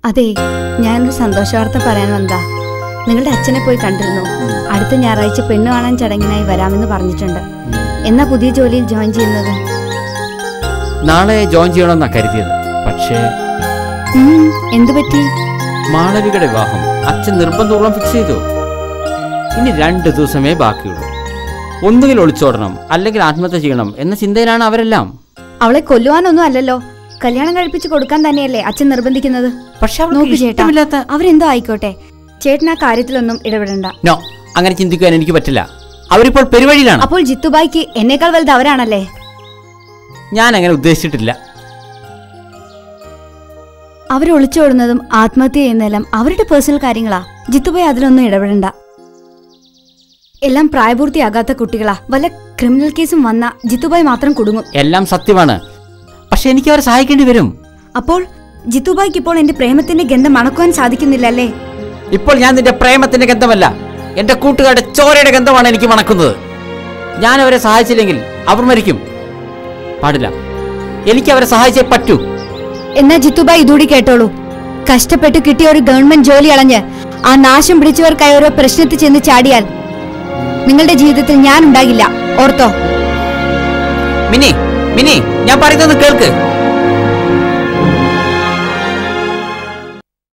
അതെ ഞാനൊരു സന്തോഷ വാർത്ത പറയാൻ വന്നതാ നിങ്ങളുടെ അച്ഛനെ പോയി കണ്ടിരുന്നു അടുത്ത ഞായറാഴ്ച പെണ്ണ് കാണാൻ ചടങ്ങിനായി വരാമെന്ന് പറഞ്ഞിട്ടുണ്ട് എന്നാ പുതിയ ജോലിയിൽ ജോയിൻ ചെയ്യുന്നത് നാളെ ജോയിൻ ചെയ്യണമെന്നാ കരുതിയത് പക്ഷേ ഉം, എന്തു പറ്റി മാളവികയുടെ വിവാഹം അച്ഛൻ നിർബന്ധപൂർവ്വം ഫിക്സ് ചെയ്തു ഇനി രണ്ട് ദിവസമേ ബാക്കിയുള്ളൂ ഒന്നുകിൽ ഒളിച്ചോടണം അല്ലെങ്കിൽ ആത്മഹത്യ ചെയ്യണം എന്ന ചിന്തയിലാണ് അവരെല്ലാം അവളെ കൊല്ലുവാനൊന്നും അല്ലല്ലോ കല്യാണം കഴിപ്പിച്ച് കൊടുക്കാൻ തന്നെയല്ലേ അച്ഛൻ നിർബന്ധിക്കുന്നത് പക്ഷെ നോക്കൂ ചേട്ടാ ഇഷ്ടമില്ലാത്ത അവരെന്തോ ആയിക്കോട്ടെ ചേട്ടൻ ആ കാര്യത്തിലൊന്നും ഇടപെടണ്ട നോ അങ്ങനെ ചിന്തിക്കാൻ എനിക്ക് പറ്റില്ല അവരിപ്പോൾ പെരുവഴിയിലാണ് അപ്പോൾ ജിത്തുബായിക്ക് എന്നേക്കാൾ വലുത് അവരാണല്ലേ ഞാൻ അങ്ങനെ ഉദ്ദേശിച്ചിട്ടില്ല അവർ ഒളിച്ചോടുന്നതും ആത്മഹത്യ ചെയ്യുന്നതെല്ലാം അവരുടെ പേഴ്സണൽ കാര്യങ്ങളാ ജിത്തുബായി അതിലൊന്നും ഇടപെടണ്ട എല്ലാം പ്രായപൂർത്തിയാകാത്ത കുട്ടികളാ വല്ല ക്രിമിനൽ കേസും വന്ന ജിത്തുബായി മാത്രം കുടുങ്ങും എല്ലാം സത്യമാണ് പക്ഷെ എനിക്ക് അവരെ സഹായിക്കേണ്ടി വരും അപ്പോൾ ജിത്തുബായിക്ക് ഇപ്പോൾ എന്റെ പ്രേമത്തിന്റെ ഗന്ധം മണക്കുവാൻ സാധിക്കുന്നില്ലല്ലേ ഇപ്പോൾ ഞാൻ നിന്റെ പ്രേമത്തിന്റെ ഗന്ധമല്ല എന്റെ കൂട്ടുകാരുടെ ചോരയുടെ ഗന്ധമാണ് എനിക്ക് മണക്കുന്നത് ഞാൻ അവരെ സഹായിച്ചില്ലെങ്കിൽ അവർ മരിക്കും പാടില്ല എനിക്ക് അവരെ സഹായിച്ചേ പറ്റൂ എന്നാ ജിത്തുബായി ഇതൂടി കേട്ടോളൂ കഷ്ടപ്പെട്ട് കിട്ടിയ ഒരു ഗവൺമെന്റ് ജോലി അളഞ്ഞ് ആ നാശം പിടിച്ചവർക്കായി ഓരോ പ്രശ്നത്തിൽ ചെന്ന് ചാടിയാൽ നിങ്ങളുടെ ജീവിതത്തിൽ ഞാൻ ഉണ്ടാകില്ല ഓർത്തോ മിനി മിനി ഞാൻ പറയുന്നത് കേൾക്ക്